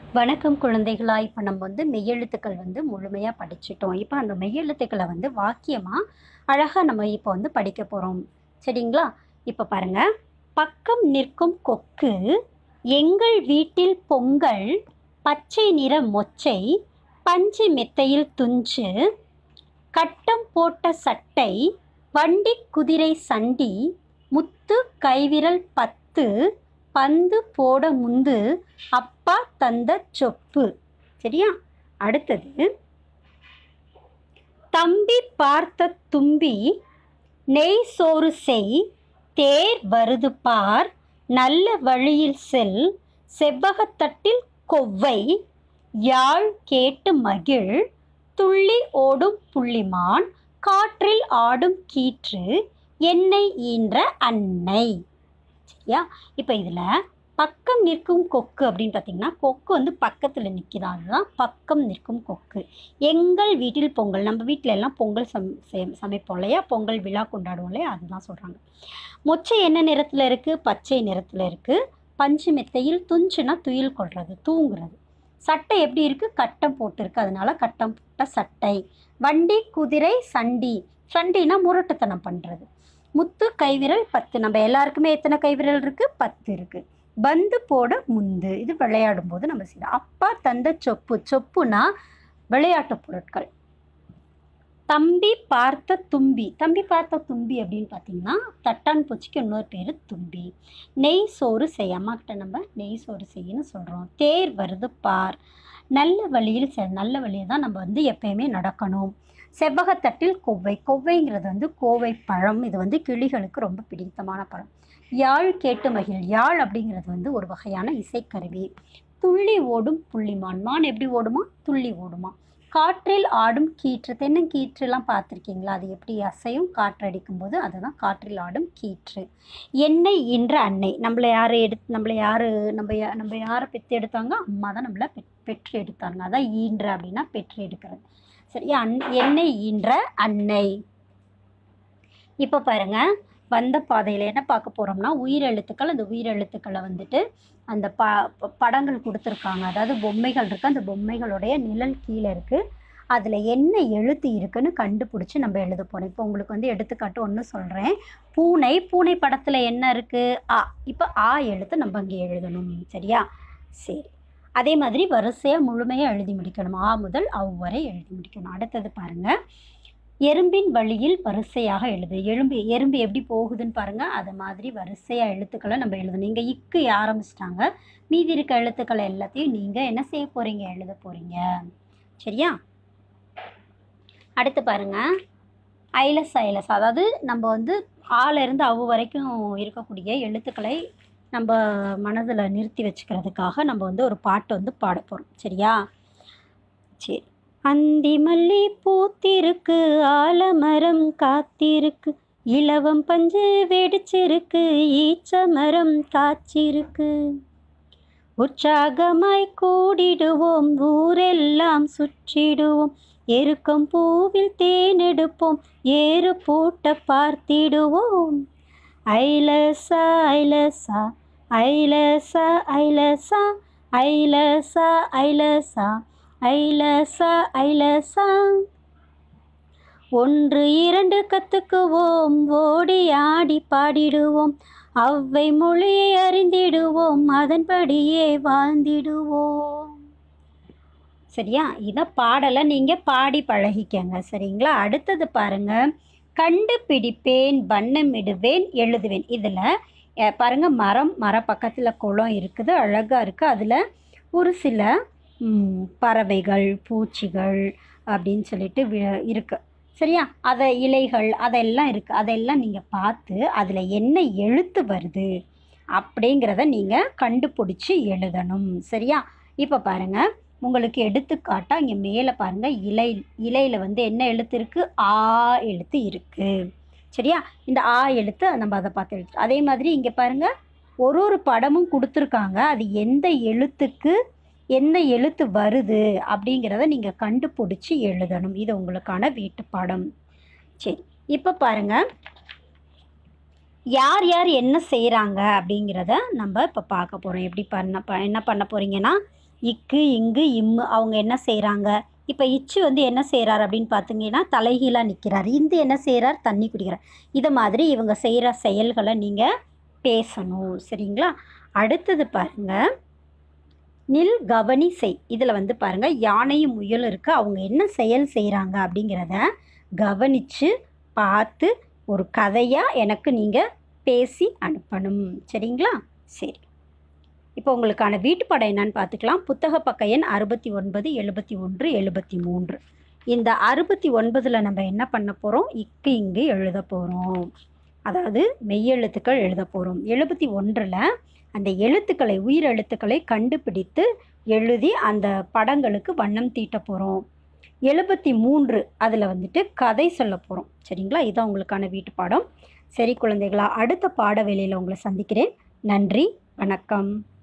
வணக்கம் குழந்தைகளா இப்போ நம்ம வந்து மெய்யெழுத்துக்கள் வந்து முழுமையாக படிச்சிட்டோம் இப்போ அந்த மெய்யெழுத்துக்களை வந்து வாக்கியமாக அழகாக நம்ம இப்போ வந்து படிக்க போகிறோம் சரிங்களா இப்போ பாருங்க பக்கம் நிற்கும் கொக்கு எங்கள் வீட்டில் பொங்கல் பச்சை நிற மொச்சை பஞ்சு மெத்தையில் துஞ்சு கட்டம் போட்ட சட்டை வண்டி குதிரை சண்டி முத்து கைவிரல் பத்து பந்து போட முந்து அப்பா தந்த சொப்பு சரியா அடுத்தது தம்பி பார்த்த தும்பி நெய் சோறு செய் தேர் வருது பார் நல்ல வழியில் செல் செவ்வகத்தட்டில் கொவ்வை யாழ் கேட்டு மகிழ் துள்ளி ஓடும் புள்ளிமான் காற்றில் ஆடும் கீற்று என்னை ஈன்ற அன்னை சரியா இப்போ இதில் பக்கம் நிற்கும் கொக்கு அப்படின்னு பார்த்தீங்கன்னா கொக்கு வந்து பக்கத்தில் நிற்கிதா அதுதான் பக்கம் நிற்கும் கொக்கு எங்கள் வீட்டில் பொங்கல் நம்ம வீட்டில எல்லாம் பொங்கல் சம் சே- சமைப்போம் இல்லையா பொங்கல் விழா கொண்டாடுவோம் இல்லையா அதுதான் சொல்கிறாங்க மொச்சை என்ன நிறத்தில் இருக்குது பச்சை நிறத்தில் இருக்குது பஞ்சு மெத்தையில் துஞ்சுனா துயில் கொள்வது தூங்குறது சட்டை எப்படி இருக்குது கட்டம் போட்டிருக்கு அதனால கட்டம் போட்ட சட்டை வண்டி குதிரை சண்டி சண்டினா முரட்டுத்தனம் பண்ணுறது முத்து கைவிரல் பத்து நம்ம எல்லாருக்குமே எத்தனை கைவிரல் இருக்குது பத்து இருக்குது பந்து போட முந்து இது விளையாடும் போது நம்ம செய்யலாம் அப்பா தந்த சொப்பு சொப்புனா விளையாட்டு பொருட்கள் தம்பி பார்த்த தும்பி தம்பி பார்த்த தும்பி அப்படின்னு பார்த்தீங்கன்னா தட்டான் பூச்சிக்கு இன்னொரு பேர் தும்பி நெய் சோறு செய்ய அம்மாக்கிட்ட நம்ம நெய் சோறு செய்யன்னு சொல்கிறோம் தேர் வருது பார் நல்ல வழியில் செ நல்ல வழியில் தான் நம்ம வந்து எப்பயுமே நடக்கணும் செவ்வகத்தட்டில் கொவ்வை கொவ்வைங்கிறது வந்து கோவை பழம் இது வந்து கிளிகளுக்கு ரொம்ப பிடித்தமான பழம் யாழ் கேட்டு மகிழ் யாழ் அப்படிங்கிறது வந்து ஒரு வகையான இசைக்கருவி துள்ளி ஓடும் புள்ளிமான் மான் எப்படி ஓடுமா துள்ளி ஓடுமா காற்றில் ஆடும் கீற்று தென்னங்கீற்றுலாம் பார்த்துருக்கீங்களா அது எப்படி அசையும் காற்றடிக்கும் போது அதுதான் காற்றில் ஆடும் கீற்று என்னை இன்ற அன்னை நம்மளை யார் எடுத்து நம்மளை யார் நம்ம யா- நம்ம யாரை பெற்று எடுத்தாங்க அம்மா தான் நம்மளை பெற் பெற்று எடுத்தாங்க அதான் ஈன்ற அப்படின்னா பெற்று எடுக்கிறது சரியா அன் என்னை ஈன்ற அன்னை இப்போ பாருங்க வந்த பாதையில் என்ன பார்க்க போகிறோம்னா உயிரெழுத்துக்கள் அந்த உயிரெழுத்துக்களை வந்துட்டு அந்த ப ப- படங்கள் கொடுத்துருக்காங்க அதாவது பொம்மைகள் இருக்குது அந்த பொம்மைகளுடைய நிழல் கீழே இருக்குது அதில் என்ன எழுத்து இருக்குன்னு கண்டுபிடிச்சி நம்ம எழுத போகிறோம் இப்போ உங்களுக்கு வந்து எடுத்துக்காட்டு ஒன்று சொல்கிறேன் பூனை பூனை படத்தில் என்ன இருக்குது ஆ இப்போ ஆ எழுத்து நம்ம அங்கே எழுதணும் சரியா சரி அதே மாதிரி வரிசையாக முழுமையாக எழுதி முடிக்கணும் ஆ முதல் அவ் வரை எழுதி முடிக்கணும் அடுத்தது பாருங்கள் எறும்பின் வழியில் வரிசையாக எழுது எறும்பு எறும்பு எப்படி போகுதுன்னு பாருங்கள் அது மாதிரி வரிசையாக எழுத்துக்களை நம்ம எழுதணும் இங்கே இக்கு ஆரம்பிச்சிட்டாங்க மீதி இருக்க எழுத்துக்களை எல்லாத்தையும் நீங்கள் என்ன செய்ய போகிறீங்க எழுத போகிறீங்க சரியா அடுத்து பாருங்க ஐலஸ் ஐலஸ் அதாவது நம்ம வந்து ஆல இருந்து அவு வரைக்கும் இருக்கக்கூடிய எழுத்துக்களை நம்ம மனதில் நிறுத்தி வச்சுக்கிறதுக்காக நம்ம வந்து ஒரு பாட்டு வந்து பாட போகிறோம் சரியா சரி அந்தி மல்லி பூத்திருக்கு ஆலமரம் காத்திருக்கு இலவம் பஞ்சு வெடிச்சிருக்கு ஈச்ச மரம் காய்ச்சிருக்கு உற்சாகமாய் கூடிடுவோம் ஊரெல்லாம் சுற்றிடுவோம் எருக்கம் பூவில் தேனெடுப்போம் ஏறு பூட்ட பார்த்திடுவோம் ஐலசா ஐலசா ஐலசா ஐலசா ஐலசா ஐலசா ஐலசா ஐலசா ஒன்று இரண்டு கத்துக்குவோம் ஓடி ஆடி பாடிடுவோம் அவ்வை மொழியை அறிந்திடுவோம் அதன்படியே வாழ்ந்திடுவோம் சரியா இதை பாடலை நீங்கள் பாடி பழகிக்கங்க சரிங்களா அடுத்தது பாருங்க கண்டுபிடிப்பேன் வண்ணமிடுவேன் எழுதுவேன் இதில் பாருங்க மரம் மர பக்கத்தில் குளம் இருக்குது அழகாக இருக்குது அதில் ஒரு சில ம், பறவைகள் பூச்சிகள் அப்படின்னு சொல்லிட்டு வி- இருக்கு சரியா அதை இலைகள் அதெல்லாம் இருக்குது அதெல்லாம் நீங்கள் பார்த்து அதில் என்ன எழுத்து வருது அப்படிங்கிறத நீங்கள் கண்டுபிடிச்சி எழுதணும் சரியா இப்போ பாருங்கள் உங்களுக்கு எடுத்துக்காட்டாக இங்கே மேலே பாருங்கள் இலை இலையில் வந்து என்ன எழுத்து இருக்குது ஆ எழுத்து இருக்குது சரியா இந்த ஆ எழுத்து நம்ம அதை பார்த்து எழுத்து அதே மாதிரி இங்கே பாருங்கள் ஒரு ஒரு படமும் கொடுத்துருக்காங்க அது எந்த எழுத்துக்கு என்ன எழுத்து வருது அப்படிங்கிறத நீங்கள் கண்டுபிடிச்சி எழுதணும் இது உங்களுக்கான வீட்டு பாடம் சரி இப்போ பாருங்க யார் யார் என்ன செய்கிறாங்க அப்படிங்கிறத நம்ம இப்போ பார்க்க போகிறோம் எப்படி பண்ண ப- என்ன பண்ண போகிறீங்கன்னா இக்கு இங்கு இம்மு அவங்க என்ன செய்கிறாங்க இப்போ இச்சு வந்து என்ன செய்கிறார் அப்படின்னு பார்த்தீங்கன்னா தலைகீழாக நிற்கிறார் இந்து என்ன செய்கிறார் தண்ணி குடிக்கிறார் இதை மாதிரி இவங்க செய்கிற செயல்களை நீங்கள் பேசணும் சரிங்களா அடுத்தது பாருங்க நில் கவனி செய் இதில் வந்து பாருங்கள் யானையும் முயலும் இருக்கு அவங்க என்ன செயல் செய்கிறாங்க அப்படிங்கிறத கவனித்து பார்த்து ஒரு கதையாக எனக்கு நீங்கள் பேசி அனுப்பணும் சரிங்களா சரி இப்போ உங்களுக்கான வீட்டுப்பாடம் என்னன்னு பார்த்துக்கலாம் புத்தக பக்க எண் அறுபத்தி ஒன்பது எழுபத்தி ஒன்று எழுபத்தி மூன்று இந்த அறுபத்தி ஒன்பதில் நம்ம என்ன பண்ண போகிறோம் இக்கு இங்கு எழுத போகிறோம் அதாவது மெய்யெழுத்துக்கள் எழுத போகிறோம் எழுபத்தி ஒன்றில் அந்த எழுத்துக்களை உயிர் எழுத்துக்களை கண்டுபிடித்து எழுதி அந்த படங்களுக்கு வண்ணம் தீட்ட போகிறோம் எழுபத்தி மூன்று அதில் வந்துட்டு கதை சொல்ல போகிறோம் சரிங்களா இதுதான் உங்களுக்கான வீட்டு பாடம் சரி குழந்தைகளா அடுத்த பாட வேலையில் உங்களை சந்திக்கிறேன் நன்றி வணக்கம்